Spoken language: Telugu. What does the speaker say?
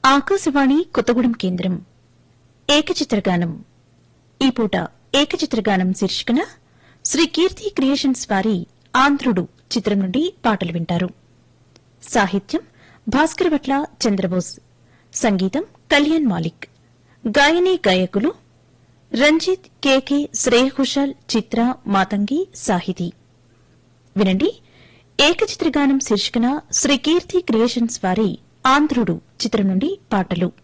ఆకాశవాణి కొత్తగూడెం కేంద్రం ఏకచిత్రగానం ఈ పూట ఏకచిత్రగానం శీర్షికన శ్రీ కీర్తి క్రియేషన్స్ వారి ఆంధ్రుడు చిత్రం నుండి పాటలు వింటారు సాహిత్యం భాస్కర్ భట్ల చంద్రబోస్ సంగీతం కళ్యాణ్ మాలిక్ గాయని గాయకులు రంజిత్ కేకే శ్రేయ ఘోషాల్ చిత్ర మాతంగి సాహితీ వినండి ఏకచిత్రగానం శీర్షికన శ్రీ కీర్తి క్రియేషన్స్ వారి ఆంధ్రుడు చిత్రం నుండి పాటలు